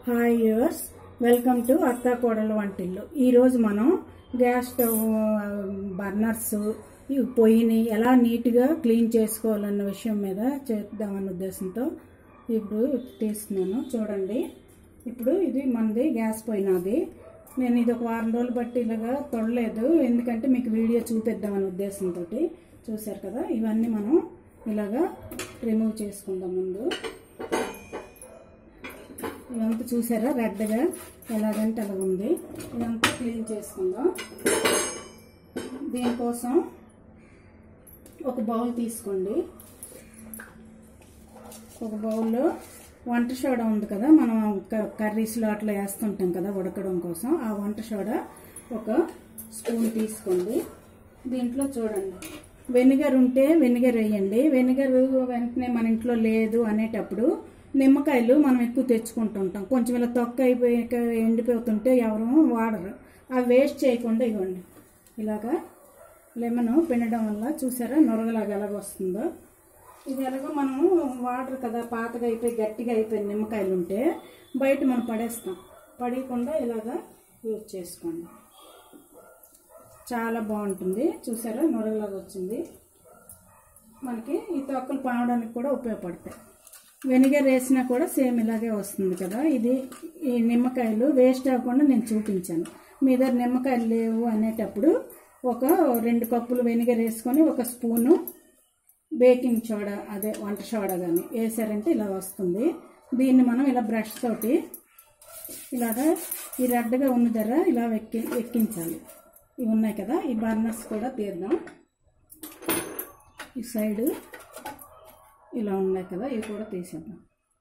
Hi yours welcome to అత్తా కోడల వంటిల్లు ఈరోజు మనం గ్యాస్ స్టవ్ బర్నర్స్ ఈ పొయ్యిని ఎలా నీట్గా క్లీన్ చేసుకోవాలన్న విషయం మీద చేద్దామన్న ఉద్దేశంతో ఇప్పుడు తీస్తున్నాను చూడండి ఇప్పుడు ఇది మనది గ్యాస్ పొయ్యినది నేను ఇది ఒక వారం రోజులు బట్టి ఇలాగా తొడలేదు ఎందుకంటే మీకు వీడియో చూపిద్దామనే ఉద్దేశంతో చూశారు కదా ఇవన్నీ మనం ఇలాగా రిమూవ్ చేసుకుందాం ముందు ఇదంతా చూసారా రెడ్గా ఎలాగంటే అలా ఉంది ఇదంతా క్లీన్ చేసుకుందాం దీనికోసం ఒక బౌల్ తీసుకోండి ఒక బౌల్లో వంట సోడా ఉంది కదా మనం క- కర్రీస్లో అట్లా వేస్తుంటాం కదా ఉడకడం కోసం ఆ వంట సోడా ఒక స్పూన్ తీసుకోండి దీంట్లో చూడండి వెనిగర్ ఉంటే వెనిగర్ వేయండి వెనిగర్ వెంటనే మన ఇంట్లో లేదు అనేటప్పుడు నిమ్మకాయలు మనం ఎక్కువ తెచ్చుకుంటుంటాం కొంచెం ఇలా తొక్క అయిపోయి ఎండిపోతుంటే ఎవరు వాడరు అవి వేస్ట్ చేయకుండా ఇవ్వండి ఇలాగా లెమన్ పిండడం వల్ల చూసారా నొరగలాగా ఎలాగ వస్తుందో ఇది ఎలాగో మనం వాటర్ కదా పాతగా అయిపోయి గట్టిగా అయిపోయిన నిమ్మకాయలు ఉంటే బయట మనం పడేస్తాం పడేయకుండా ఇలాగా యూజ్ చేసుకోండి చాలా బాగుంటుంది చూసారా నొరగలాగా వచ్చింది మనకి ఈ తొక్కలు పావడానికి కూడా ఉపయోగపడతాయి వెనిగర్ వేసినా కూడా సేమ్ ఇలాగే వస్తుంది కదా ఇది ఈ నిమ్మకాయలు వేస్ట్ అవ్వకుండా నేను చూపించాను మీ దగ్గర నిమ్మకాయలు లేవు అనేటప్పుడు ఒక రెండు కప్పులు వెనిగర్ వేసుకొని ఒక స్పూను బేకింగ్ సోడా అదే వంట సోడా కానీ వేసారంటే ఇలా వస్తుంది దీన్ని మనం ఇలా బ్రష్ తోటి ఇలాగా ఈ రెడ్గా ఉన్న ధర ఇలా ఎక్కి ఎక్కించాలి ఇవి ఉన్నాయి కదా ఈ బర్నర్స్ కూడా తీద్దాం ఈ సైడు ఇలా ఉన్నాయి కదా ఇవి కూడా తీసేద్దాం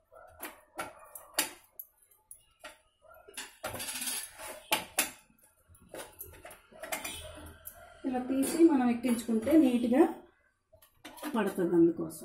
ఇలా తీసి మనం ఎక్కించుకుంటే నీట్గా పడుతుంది అందుకోసం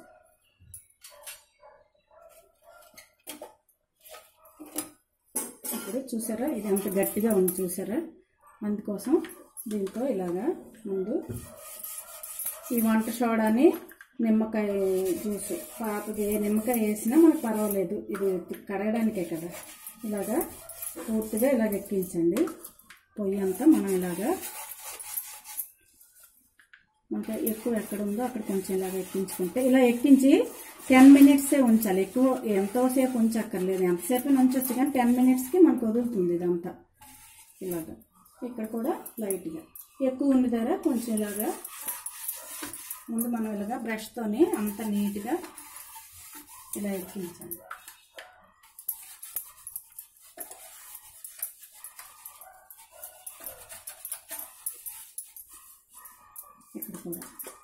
ఇప్పుడు చూసారా ఇది అంత గట్టిగా ఉంది చూసారా అందుకోసం దీంతో ఇలాగా ముందు ఈ వంట సోడాని నిమ్మకాయ జ్యూస్ పాతది నిమ్మకాయ వేసినా మనకు పర్వాలేదు ఇది కడగడానికే కదా ఇలాగా పూర్తిగా ఇలాగ ఎక్కించండి పొయ్యి అంతా మనం ఇలాగా మనకి ఎక్కువ ఎక్కడ ఉందో అక్కడ కొంచెం ఇలాగ ఎక్కించుకుంటే ఇలా ఎక్కించి టెన్ మినిట్సే ఉంచాలి ఎక్కువ ఎంతోసేపు ఉంచక్కర్లేదు ఎంతసేపు ఉంచొచ్చు కానీ టెన్ మినిట్స్కి మనకు వదులుతుంది ఇదంతా ఇలాగా ఇక్కడ కూడా లైట్గా ఎక్కువ ఉన్న ధర కొంచెం ఇలాగా ముందు మనం ఇలాగా బ్రష్తోని అంత నీట్గా ఇలా ఎక్కించండి ఇక్కడ కూడా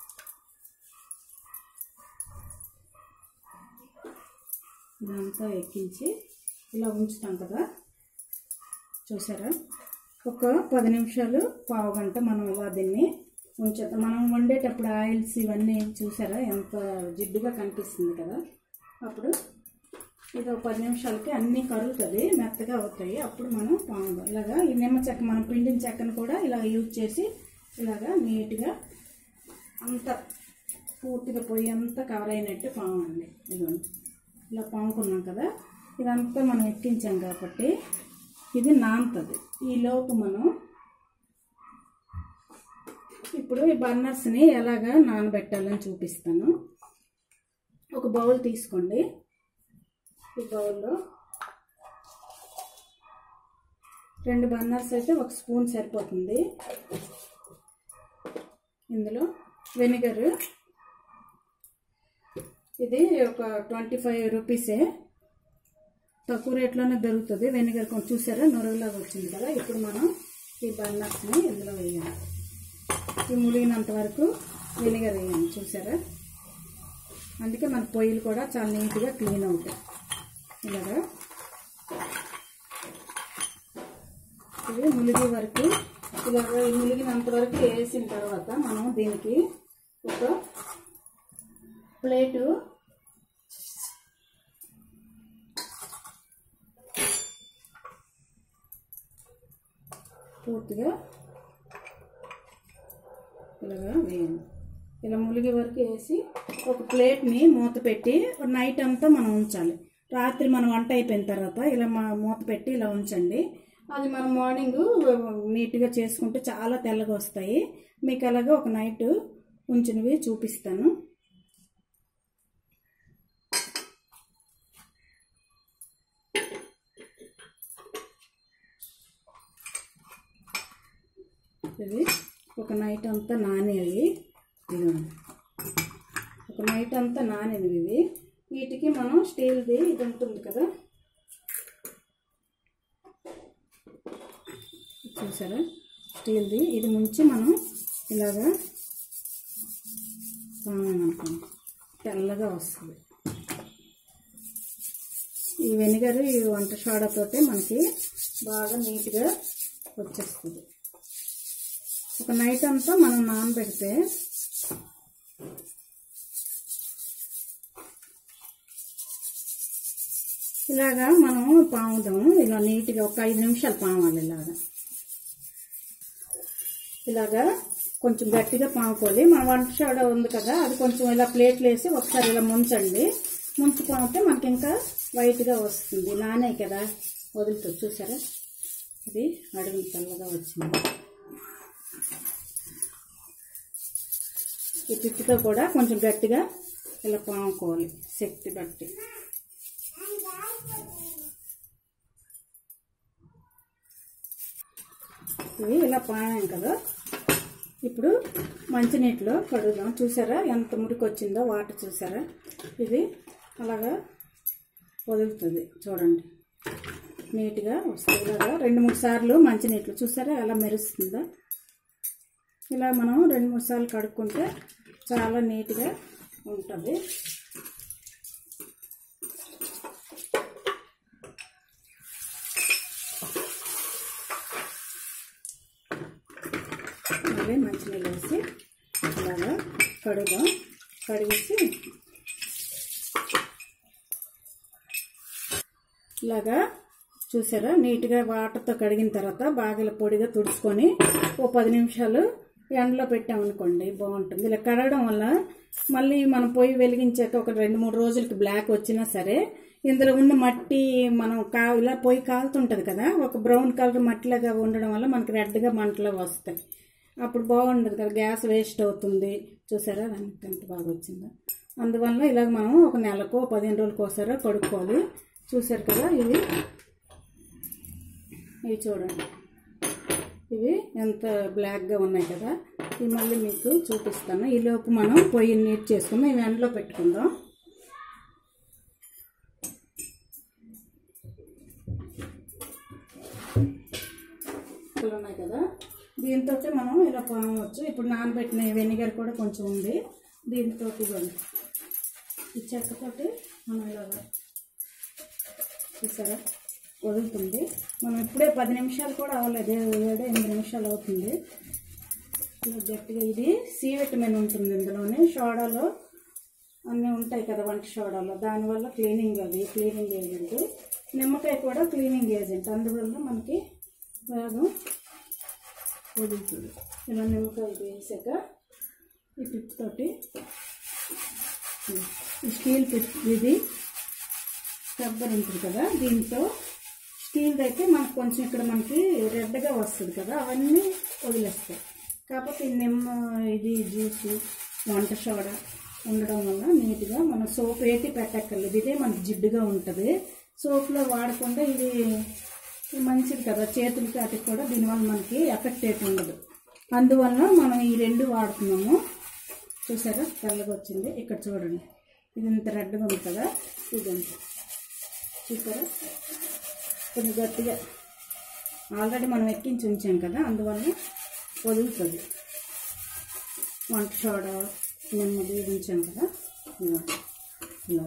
ఇదంతా ఎక్కించి ఇలా ఉంచుతాం కదా చూసారా ఒక పది నిమిషాలు పావు గంట మనం ఇలా దీన్ని ఉంచేద్దాం మనం వండేటప్పుడు ఆయిల్స్ ఇవన్నీ చూసారా ఎంత జిడ్డుగా కనిపిస్తుంది కదా అప్పుడు ఇది ఒక పది నిమిషాలకి అన్నీ కరుగుతుంది మెత్తగా అవుతాయి అప్పుడు మనం పాముదాం ఇలాగా ఈ నిమ్మ చెక్క మనం పిండిన చెక్కను కూడా ఇలా యూజ్ చేసి ఇలాగా నీట్గా అంత పూర్తిగా పొయ్యి అంతా కవర్ అయినట్టు పామండి ఇదిగోండి ఇలా పాముకున్నాం కదా ఇదంతా మనం ఎక్కించాం కాబట్టి ఇది నానుతుంది ఈ లోపు మనం ఇప్పుడు ఈ బర్నర్స్ని ఎలాగా నానబెట్టాలని చూపిస్తాను ఒక బౌల్ తీసుకోండి ఈ బౌల్లో రెండు బర్నర్స్ అయితే ఒక స్పూన్ సరిపోతుంది ఇందులో వెనిగర్ ఇది ఒక ట్వంటీ ఫైవ్ రూపీసే తక్కువ రేట్లోనే దొరుకుతుంది వెనిగర్ కొంచెం చూసారా నొరగలాగా వచ్చింది కదా ఇప్పుడు మనం ఈ బర్నర్స్ని ఇందులో వేయాలి ఈ ములిగినంత వరకు వెనిగర్ వేయాలి చూసారా అందుకే మన పొయ్యిలు కూడా చాలా నీట్గా క్లీన్ అవుతాయి ఇలాగా ఇది ములిగే వరకు ఇలాగ ఈ ములిగినంత వరకు వేసిన తర్వాత మనం దీనికి ఒక ప్లేటు పూర్తిగా ఇలాగా వేయండి ఇలా ములిగే వరకు వేసి ఒక ప్లేట్ని మూత పెట్టి నైట్ అంతా మనం ఉంచాలి రాత్రి మనం వంట అయిపోయిన తర్వాత ఇలా మా మూత పెట్టి ఇలా ఉంచండి అది మనం మార్నింగ్ నీట్గా చేసుకుంటే చాలా తెల్లగా వస్తాయి మీకు అలాగే ఒక నైట్ ఉంచినవి చూపిస్తాను ఇది ఒక నైట్ అంతా నానేవి ఇదిగోండి ఒక నైట్ అంతా నానేవి ఇవి వీటికి మనం స్టీల్ది ఇది ఉంటుంది కదా చూసారా స్టీల్ది ఇది ముంచి మనం ఇలాగా అనుకోండి తెల్లగా వస్తుంది ఈ వెనిగర్ ఈ వంట సోడాతోటే మనకి బాగా నీట్గా వచ్చేస్తుంది ఒక నైట్ అంతా మనం నానబెడితే ఇలాగా మనం పాముదాము ఇలా నీట్గా ఒక ఐదు నిమిషాలు పామాలి ఇలాగా ఇలాగా కొంచెం గట్టిగా పాముకోవాలి మన వంట సోడా ఉంది కదా అది కొంచెం ఇలా ప్లేట్లు వేసి ఒకసారి ఇలా ముంచండి ముంచుకుంటే మనకి ఇంకా వైట్గా వస్తుంది నానే కదా వదులుతుంది చూసారా ఇది అడుగు చల్లగా వచ్చింది ఈ పిప్పితో కూడా కొంచెం గట్టిగా ఇలా పాముకోవాలి శక్తి బట్టి ఇవి ఇలా పాయాం కదా ఇప్పుడు మంచినీటిలో కడుగుదాం చూసారా ఎంత మురికి వచ్చిందో వాటర్ చూసారా ఇది అలాగా వదులుతుంది చూడండి నీట్గా వస్తుంది ఇలాగా రెండు మూడు సార్లు మంచినీటిలో చూసారా ఎలా మెరుస్తుందో ఇలా మనం రెండు మూడు సార్లు కడుక్కుంటే చాలా నీట్గా ఉంటుంది మళ్ళీ మంచినీళ్ళు వేసి ఇలాగా కడుగుదాం కడిగేసి ఇలాగా చూసారా నీట్గా వాటర్తో కడిగిన తర్వాత బాగా ఇలా పొడిగా తుడుచుకొని ఓ పది నిమిషాలు ఎండలో పెట్టామనుకోండి బాగుంటుంది ఇలా కడగడం వల్ల మళ్ళీ మనం పొయ్యి వెలిగించాక ఒక రెండు మూడు రోజులకి బ్లాక్ వచ్చినా సరే ఇందులో ఉన్న మట్టి మనం కా ఇలా పొయ్యి కాలుతుంటుంది కదా ఒక బ్రౌన్ కలర్ మట్టిలాగా ఉండడం వల్ల మనకి రెడ్గా మంటలు వస్తాయి అప్పుడు బాగుండదు కదా గ్యాస్ వేస్ట్ అవుతుంది చూసారా దానికి ఎంత బాగా వచ్చిందో అందువల్ల ఇలాగ మనం ఒక నెలకు పదిహేను రోజులకు ఒకసారి కడుక్కోవాలి చూసారు కదా ఇవి ఇవి చూడండి ఇవి ఎంత బ్లాక్గా ఉన్నాయి కదా ఇవి మళ్ళీ మీకు చూపిస్తాను ఈ లోపు మనం పొయ్యి నీట్ చేసుకుందాం ఇవి ఎండలో పెట్టుకుందాం ఇలా ఉన్నాయి కదా దీంతో మనం ఇలా పామవచ్చు ఇప్పుడు నానబెట్టిన వెనిగర్ కూడా కొంచెం ఉంది దీంతో ఇవ్వండి ఈ చెక్కతోటి మనం ఇలాగా చూసారా వదులుతుంది మనం ఇప్పుడే పది నిమిషాలు కూడా అవ్వలేదు ఏడు ఏడు ఎనిమిది నిమిషాలు అవుతుంది ఇలా గట్టిగా ఇది సి విటమిన్ ఉంటుంది ఇందులోనే సోడాలో అన్నీ ఉంటాయి కదా వంట సోడాలో దానివల్ల క్లీనింగ్ అది క్లీనింగ్ ఏజెంట్ నిమ్మకాయ కూడా క్లీనింగ్ ఏజెంట్ అందువల్ల మనకి బాగా వదులుతుంది ఇలా నిమ్మకాయ ఇది వేసాక ఈ పిప్ తోటి ఈ స్టీల్ పిప్ ఇది రబ్బర్ ఉంటుంది కదా దీంతో స్టీల్ది అయితే మనకు కొంచెం ఇక్కడ మనకి రెడ్గా వస్తుంది కదా అవన్నీ వదిలేస్తాయి కాకపోతే ఈ నిమ్మ ఇది జ్యూస్ వంట సోడా ఉండడం వల్ల నీట్గా మనం సోప్ ఏటి పెట్టక్కర్లేదు ఇదే మనకి జిడ్డుగా ఉంటుంది సోప్లో వాడకుండా ఇది ఇది మంచిది కదా చేతులకి వాటికి కూడా దీనివల్ల మనకి ఎఫెక్ట్ అయితే ఉండదు అందువల్ల మనం ఈ రెండు వాడుతున్నాము చూసారా తెల్లగా వచ్చింది ఇక్కడ చూడండి ఇది ఇంత రెడ్గా ఉంది కదా ఇదంతా చూసారా కొంచెం గట్టిగా ఆల్రెడీ మనం ఎక్కించి ఉంచాం కదా అందువల్ల వదులుతుంది వంట సోడా నెమ్మది ఉంచాం కదా ఇలా ఇలా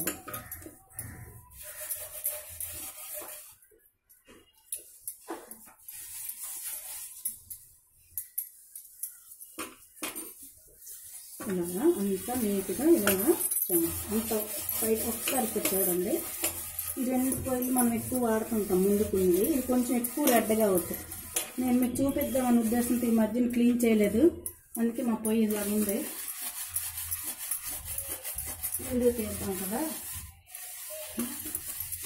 ఇలాగా అంతా నీట్గా ఇలాగా చేయాలి. అంత బయట ఒకసారి ఇక్కడ చూడండి ఈ రెండు పొయ్యిలు మనం ఎక్కువ వాడుతుంటాం ముందుకుంది ఇది కొంచెం ఎక్కువ రెడ్డగా అవుతాయి నేను మీకు చూపిద్దామనే ఉద్దేశంతో ఈ మధ్యన క్లీన్ చేయలేదు అందుకే మా పొయ్యి ఇలా ఉంది వీడియో తీద్దాం కదా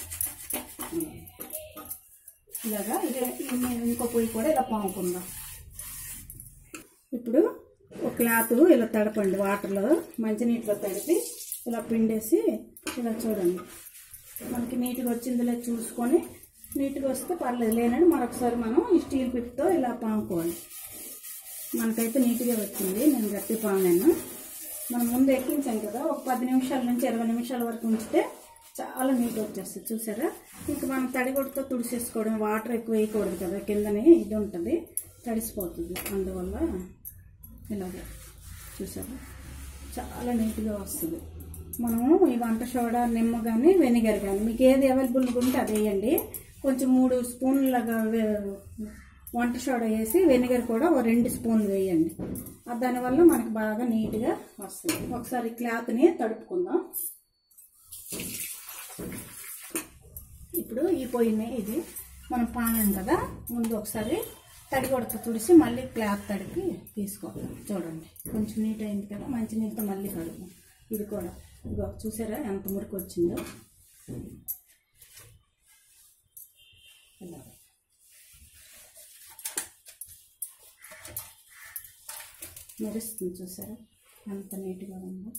ఇలాగా ఇదే ఈ- ఇంకో పొయ్యి కూడా ఇలా పాముకుందాం ఇప్పుడు ఒక క్లాత్ ఇలా తడపండి వాటర్లో మంచినీటిలో తడిపి ఇలా పిండేసి ఇలా చూడండి మనకి నీట్గా వచ్చిందో లేదో చూసుకొని నీట్గా వస్తే పర్లేదు లేనండి మరొకసారి మనం ఈ స్టీల్ పిప్తో ఇలా పాముకోవాలి మనకైతే నీట్గా వచ్చింది నేను గట్టి పామాను మనం ముందు ఎక్కించాం కదా ఒక పది నిమిషాల నుంచి ఇరవై నిమిషాల వరకు ఉంచితే చాలా నీట్గా వచ్చేస్తుంది చూసారా ఇంకా మనం తడిగొడ్డుతో తుడిసేసుకోవడం వాటర్ ఎక్కువ వేయకూడదు కదా కిందనే ఇది ఉంటుంది తడిసిపోతుంది అందువల్ల ఇలాగే చూసారా చాలా నీట్గా వస్తుంది మనము ఈ వంట సోడా నిమ్మ కానీ వెనిగర్ కానీ మీకు ఏది అవైలబుల్గా ఉంటే అది వేయండి కొంచెం మూడు స్పూన్లుగా వంట సోడా వేసి వెనిగర్ కూడా ఒక రెండు స్పూన్లు వేయండి ఆ దానివల్ల మనకి బాగా నీట్గా వస్తుంది ఒకసారి క్లాత్ని తడుపుకుందాం ఇప్పుడు ఈ పొయ్యిని ఇది మనం పానాం కదా ముందు ఒకసారి తడి కొడత తుడిసి మళ్ళీ క్లాత్ తడిపి తీసుకోవాలి చూడండి కొంచెం నీట్ అయింది కదా మంచి నీళ్ళతో మళ్ళీ కడుపు ఇది కూడా ఇగో చూసారా ఎంత మురికి వచ్చిందో ఇలా మెరుస్తుంది చూసారా ఎంత నీట్గా ఉందో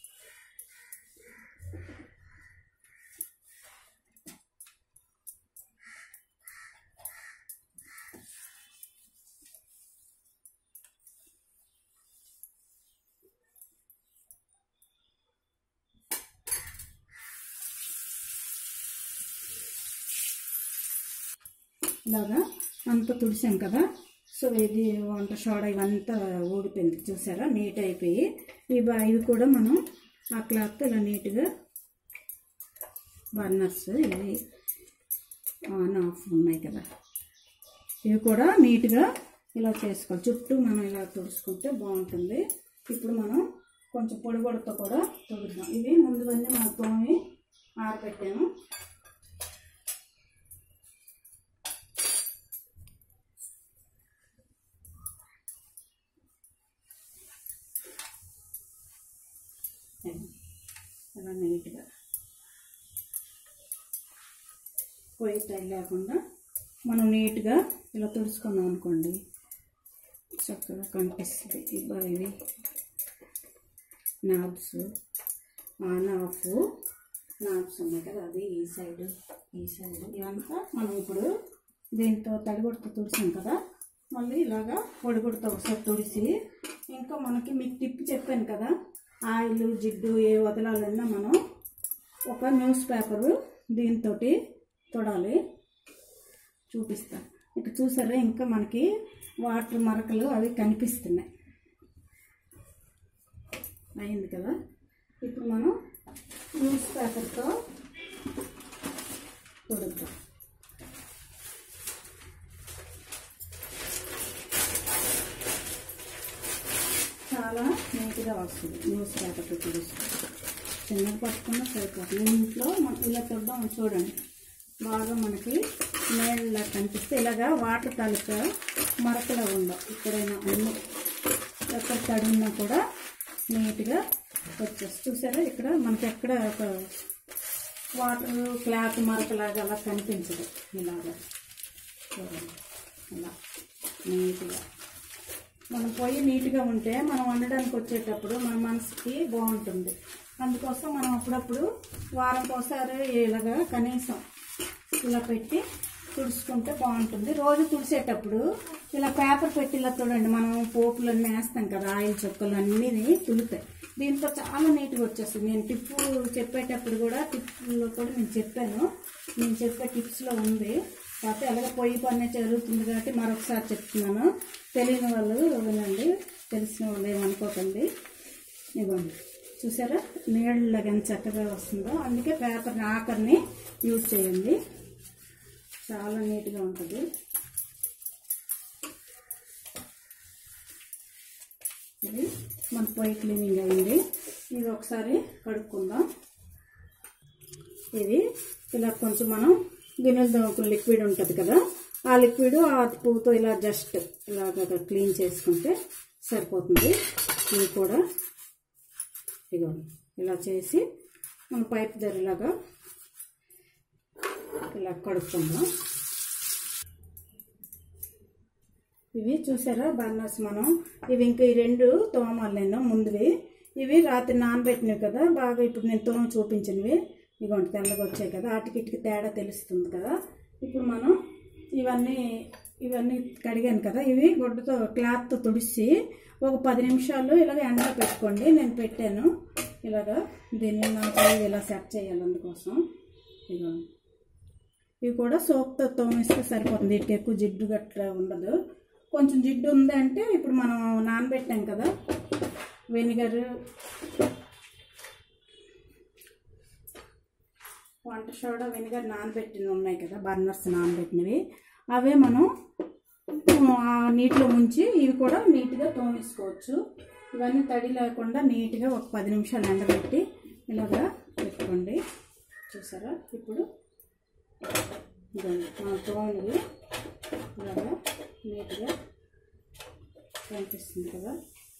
ఇలాగా అంత తుడిసాం కదా సో ఇది వంట సోడా ఇవంతా ఊడిపోయింది చూసారా నీట్ అయిపోయి ఇవి ఇవి కూడా మనం ఆ క్లాత్ ఇలా నీట్గా బర్నర్స్ ఇవి ఆన్ ఆఫ్ ఉన్నాయి కదా ఇవి కూడా నీట్గా ఇలా చేసుకోవాలి చుట్టూ మనం ఇలా తుడుచుకుంటే బాగుంటుంది ఇప్పుడు మనం కొంచెం పొడి పొడితో కూడా తుడుద్దాం ఇవి ముందుగానే మనం తోమి ఆరబెట్టాము ఇలా నీట్గా పొయ్యి తల్లి లేకుండా మనం నీట్గా ఇలా తుడుచుకున్నాం అనుకోండి చక్కగా కనిపిస్తుంది ఇవి ఇవి నాబ్స్ ఆన్ ఆఫ్ నాబ్స్ ఉన్నాయి కదా అది ఈ సైడ్ ఈ సైడ్ ఇవంతా మనం ఇప్పుడు దీంతో తడిగొడుతూ తుడిసాం కదా మళ్ళీ ఇలాగా పొడిగొడుతూ ఒకసారి తుడిసి ఇంకా మనకి మీకు టిప్ చెప్పాను కదా ఆయిల్ జిడ్డు ఏ వదలాలన్నా మనం ఒక న్యూస్ పేపరు దీంతో తొడాలి చూపిస్తాను ఇక చూసారా ఇంకా మనకి వాటర్ మరకలు అవి కనిపిస్తున్నాయి అయింది కదా ఇప్పుడు మనం న్యూస్ పేపర్తో తొడుద్దాం చాలా నీట్గా వస్తుంది న్యూస్ పేపర్తో తుడుస్తుంది చిన్నగా పట్టుకున్న సరిపోతుంది ఇంట్లో మనం ఇలా చూద్దాం చూడండి బాగా మనకి నేళ్ళ కనిపిస్తే ఇలాగా వాటర్ తాలూక మరకలు ఉండవు ఎక్కడైనా అన్ని ఎక్కడ తడినా కూడా నీట్గా వచ్చేసి చూసారా ఇక్కడ మనకి ఎక్కడ ఒక వాటర్ క్లాత్ మరకలాగా అలా కనిపించదు ఇలాగా చూడండి ఇలా నీట్గా మనం పొయ్యి నీట్గా ఉంటే మనం వండడానికి వచ్చేటప్పుడు మన మనసుకి బాగుంటుంది అందుకోసం మనం అప్పుడప్పుడు వారంకి ఒకసారి ఇలాగా కనీసం ఇలా పెట్టి తుడుచుకుంటే బాగుంటుంది రోజు తుడిసేటప్పుడు ఇలా పేపర్ పెట్టి ఇలా చూడండి మనం పోపులన్నీ వేస్తాం కదా ఆయిల్ చుక్కలు అన్నీ తులుతాయి దీంతో చాలా నీట్గా వచ్చేస్తుంది నేను టిప్పు చెప్పేటప్పుడు కూడా టిప్లో కూడా నేను చెప్పాను నేను చెప్పే టిప్స్లో ఉంది కాకపోతే అలాగే పొయ్యి పని జరుగుతుంది కాబట్టి మరొకసారి చెప్తున్నాను తెలియని వాళ్ళు వినండి తెలిసిన వాళ్ళు ఏమనుకోకండి ఇవ్వండి చూసారా నీళ్ళలాగా ఎంత చక్కగా వస్తుందో అందుకే పేపర్ని ఆఖరిని యూజ్ చేయండి చాలా నీట్గా ఉంటుంది ఇది మన పొయ్యి క్లీనింగ్ అయింది ఇది ఒకసారి కడుక్కుందాం ఇది ఇలా కొంచెం మనం గిన్నెలతో ఒక లిక్విడ్ ఉంటుంది కదా ఆ లిక్విడ్ ఆ పువ్వుతో ఇలా జస్ట్ ఇలాగ క్లీన్ చేసుకుంటే సరిపోతుంది ఇది కూడా ఇగో ఇలా చేసి మన పైప్ ధరలాగా ఇలా కడుక్కుందాం ఇవి చూసారా బర్నర్స్ మనం ఇవి ఇంకా ఈ రెండు తోమాలి నేను ముందువి ఇవి రాత్రి నానబెట్టినవి కదా బాగా ఇప్పుడు నేను తోమ చూపించినవి ఇగోండి తెల్లగా వచ్చాయి కదా వాటికి ఇటుకి తేడా తెలుస్తుంది కదా ఇప్పుడు మనం ఇవన్నీ ఇవన్నీ కడిగాను కదా ఇవి గుడ్డతో క్లాత్తో తుడిచి ఒక పది నిమిషాలు ఇలాగ ఎండలో పెట్టుకోండి నేను పెట్టాను ఇలాగా దీన్ని నాకు ఇలా సెట్ చేయాలి అందుకోసం ఇదిగోండి ఇవి కూడా సోప్తో తోమిస్తే సరిపోతుంది వీటికి ఎక్కువ జిడ్డు గట్రా ఉండదు కొంచెం జిడ్డు ఉంది అంటే ఇప్పుడు మనం నానబెట్టాం కదా వెనిగర్ వంట సోడా వెనిగర్ నానబెట్టినవి ఉన్నాయి కదా బర్నర్స్ నానబెట్టినవి అవే మనం ఆ నీటిలో ముంచి ఇవి కూడా నీట్గా తోమేసుకోవచ్చు ఇవన్నీ తడి లేకుండా నీట్గా ఒక పది నిమిషాలు ఎండబెట్టి ఇలాగా పెట్టుకోండి చూసారా ఇప్పుడు తోములు ఇలాగా నీట్గా కనిపిస్తుంది కదా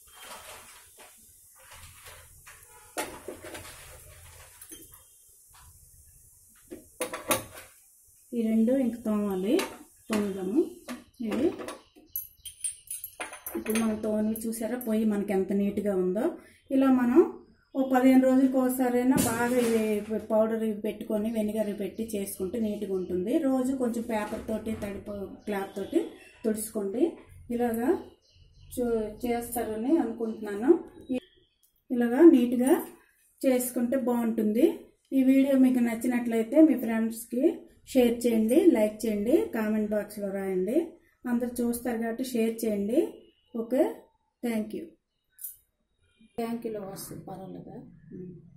ఈ రెండు ఇంక తోమాలి తోముదాము ఇవి ఇప్పుడు మనం తోని చూసారా పొయ్యి మనకి ఎంత నీట్గా ఉందో ఇలా మనం ఓ పదిహేను రోజులకి ఒకసారైనా బాగా ఇవి పౌడర్ ఇవి పెట్టుకొని వెనిగర్ పెట్టి చేసుకుంటే నీట్గా ఉంటుంది రోజు కొంచెం పేపర్ తోటి తడి క్లాత్ తోటి తుడుచుకోండి ఇలాగా చూ చేస్తారని అనుకుంటున్నాను ఈ- ఇలాగా నీట్గా చేసుకుంటే బాగుంటుంది ఈ వీడియో మీకు నచ్చినట్లయితే మీ ఫ్రెండ్స్కి షేర్ చేయండి లైక్ చేయండి కామెంట్ బాక్స్లో రాయండి అందరు చూస్తారు కాబట్టి షేర్ చేయండి ఓకే థ్యాంక్ యూ థ్యాంక్ యూలో వస్తుంది పర్వాలేదా ఉం.